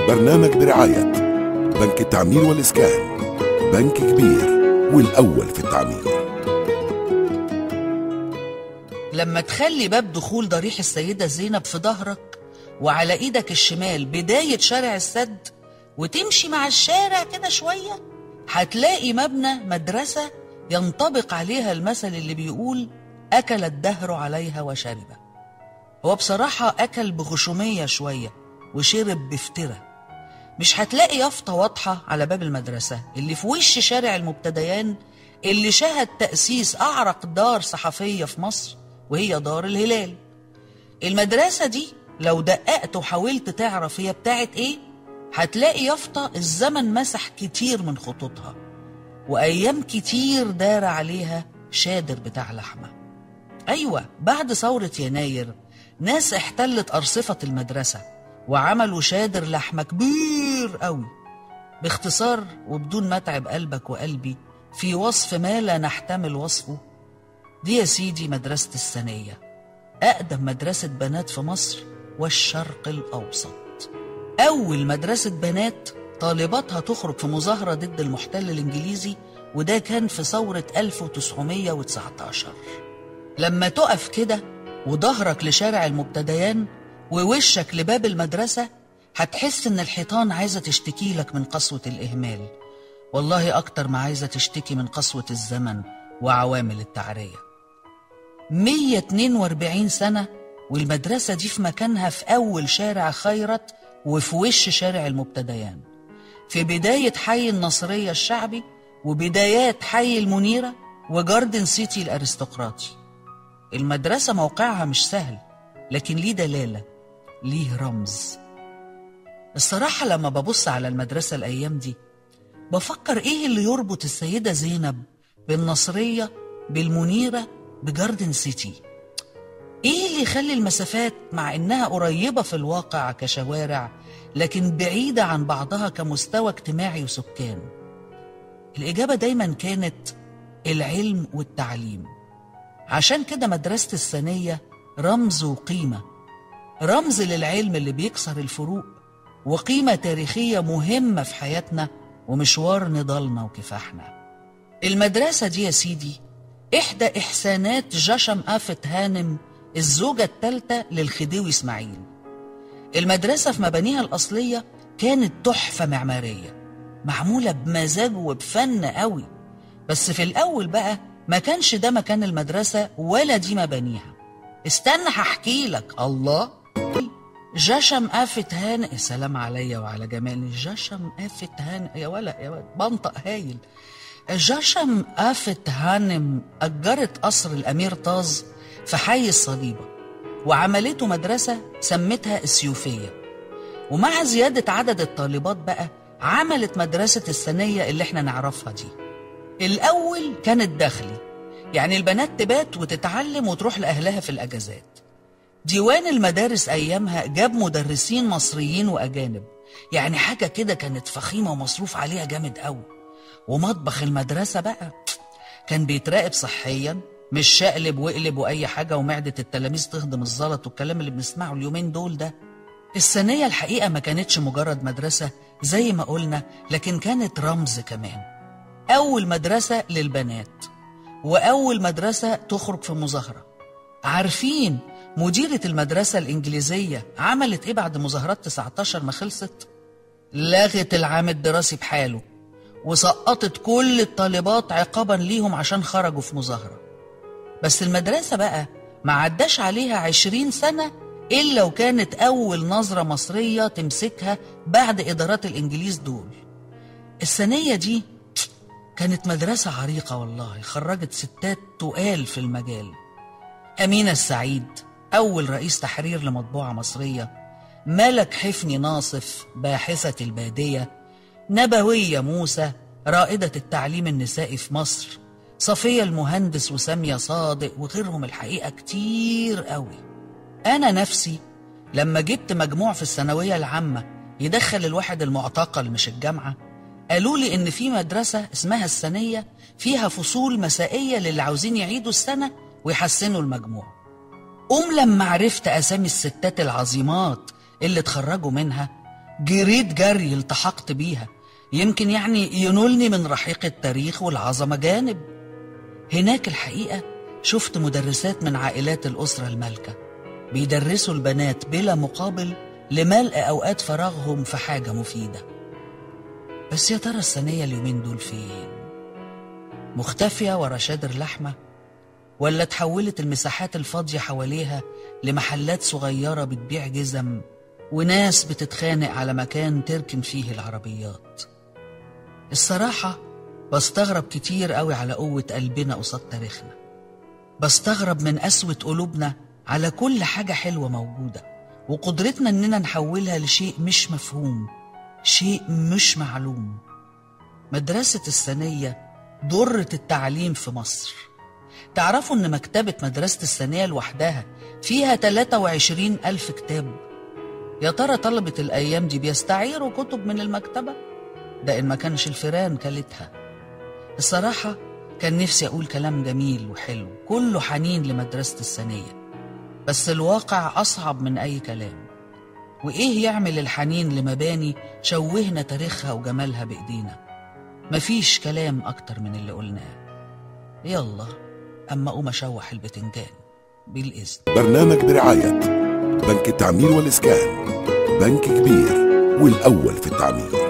برنامج برعاية بنك التعمير والإسكان بنك كبير والأول في التعمير لما تخلي باب دخول ضريح السيدة زينب في ظهرك وعلى ايدك الشمال بداية شارع السد وتمشي مع الشارع كده شوية هتلاقي مبنى مدرسة ينطبق عليها المثل اللي بيقول أكل الدهر عليها وشرب هو بصراحة أكل بغشومية شوية وشرب بفترة مش هتلاقي يافطة واضحة على باب المدرسة اللي في وش شارع المبتديان اللي شهد تأسيس أعرق دار صحفية في مصر وهي دار الهلال المدرسة دي لو دققت وحاولت تعرف هي بتاعت ايه هتلاقي يافطة الزمن مسح كتير من خطوطها وأيام كتير دار عليها شادر بتاع لحمة أيوة بعد ثورة يناير ناس احتلت أرصفة المدرسة وعملوا شادر لحمة كبير قوي باختصار وبدون ما اتعب قلبك وقلبي في وصف ما لا نحتمل وصفه دي يا سيدي مدرسة الثانية أقدم مدرسة بنات في مصر والشرق الأوسط أول مدرسة بنات طالباتها تخرج في مظاهرة ضد المحتل الإنجليزي وده كان في ثورة 1919 لما تقف كده وظهرك لشارع المبتديان ووشك لباب المدرسة هتحس إن الحيطان عايزة تشتكي لك من قسوة الإهمال والله أكتر ما عايزة تشتكي من قسوة الزمن وعوامل التعرية 142 سنة والمدرسة دي في مكانها في أول شارع خيرت وفي وش شارع المبتديان في بداية حي النصرية الشعبي وبدايات حي المنيرة وجاردن سيتي الأرستقراطي المدرسة موقعها مش سهل لكن ليه دلالة ليه رمز الصراحة لما ببص على المدرسة الأيام دي بفكر إيه اللي يربط السيدة زينب بالنصرية بالمنيرة بجاردن سيتي ايه اللي يخلي المسافات مع انها قريبه في الواقع كشوارع لكن بعيده عن بعضها كمستوى اجتماعي وسكان الاجابه دايما كانت العلم والتعليم عشان كده مدرسه الثانيه رمز وقيمه رمز للعلم اللي بيكسر الفروق وقيمه تاريخيه مهمه في حياتنا ومشوار نضالنا وكفاحنا المدرسه دي يا سيدي إحدى إحسانات جشم آفت هانم الزوجة الثالثة للخديوي إسماعيل المدرسة في مبانيها الأصلية كانت تحفة معمارية معمولة بمزاج وبفن قوي بس في الأول بقى ما كانش ده مكان المدرسة ولا دي مبانيها استنى هحكي لك الله جشم آفت هانم يا سلام عليا وعلى جمالي جشم آفت هانم يا ولا يا ولا بنطق هايل جشم آفت هانم أجرت قصر الأمير طاز في حي الصليبة وعملته مدرسة سمتها السيوفية ومع زيادة عدد الطالبات بقى عملت مدرسة الثانية اللي احنا نعرفها دي الأول كانت داخلي يعني البنات تبات وتتعلم وتروح لأهلها في الأجازات ديوان المدارس أيامها جاب مدرسين مصريين وأجانب يعني حاجة كده كانت فخيمة ومصروف عليها جامد قوي ومطبخ المدرسة بقى كان بيتراقب صحيا مش شقلب وقلب وأي حاجة ومعدة التلاميذ تهضم الزلط والكلام اللي بنسمعه اليومين دول ده الثانية الحقيقة ما كانتش مجرد مدرسة زي ما قلنا لكن كانت رمز كمان أول مدرسة للبنات وأول مدرسة تخرج في مظاهرة عارفين مديرة المدرسة الإنجليزية عملت إيه بعد مظاهرات 19 ما خلصت؟ لغت العام الدراسي بحاله وسقطت كل الطالبات عقابا ليهم عشان خرجوا في مظاهرة بس المدرسة بقى ما عداش عليها عشرين سنة إلا وكانت أول نظرة مصرية تمسكها بعد إدارات الإنجليز دول الثانية دي كانت مدرسة عريقة والله خرجت ستات تقال في المجال أمينة السعيد أول رئيس تحرير لمطبوعة مصرية ملك حفني ناصف باحثة البادية نبوية موسى رائدة التعليم النسائي في مصر صفية المهندس وسامية صادق وغيرهم الحقيقة كتير قوي أنا نفسي لما جبت مجموع في الثانوية العامة يدخل الواحد المعتقل مش الجامعة قالوا لي إن في مدرسة اسمها الثانية فيها فصول مسائية للي عاوزين يعيدوا السنة ويحسنوا المجموع قوم لما عرفت أسامي الستات العظيمات اللي اتخرجوا منها جريت جري التحقت بيها يمكن يعني ينولني من رحيق التاريخ والعظمة جانب هناك الحقيقة شفت مدرسات من عائلات الأسرة المالكة بيدرسوا البنات بلا مقابل لملء أوقات فراغهم في حاجة مفيدة بس يا ترى الثانية اليومين دول فين؟ مختفية ورا شادر لحمة ولا تحولت المساحات الفاضية حواليها لمحلات صغيرة بتبيع جزم وناس بتتخانق على مكان تركن فيه العربيات الصراحة بستغرب كتير قوي على قوة قلبنا قصاد تاريخنا بستغرب من قسوة قلوبنا على كل حاجة حلوة موجودة وقدرتنا إننا نحولها لشيء مش مفهوم شيء مش معلوم مدرسة الثانية ضرة التعليم في مصر تعرفوا إن مكتبة مدرسة الثانية لوحدها فيها 23 ألف كتاب يا ترى طلبة الأيام دي بيستعيروا كتب من المكتبة؟ ده إن ما كانش الفيران كلتها الصراحة كان نفسي أقول كلام جميل وحلو كله حنين لمدرسة الثانية بس الواقع أصعب من أي كلام وإيه يعمل الحنين لمباني شوهنا تاريخها وجمالها بإيدينا مفيش كلام أكتر من اللي قلناه يلا أما أقوم أشوح البتنجان بالإذن برنامج برعاية بنك التعمير والإسكان بنك كبير والأول في التعمير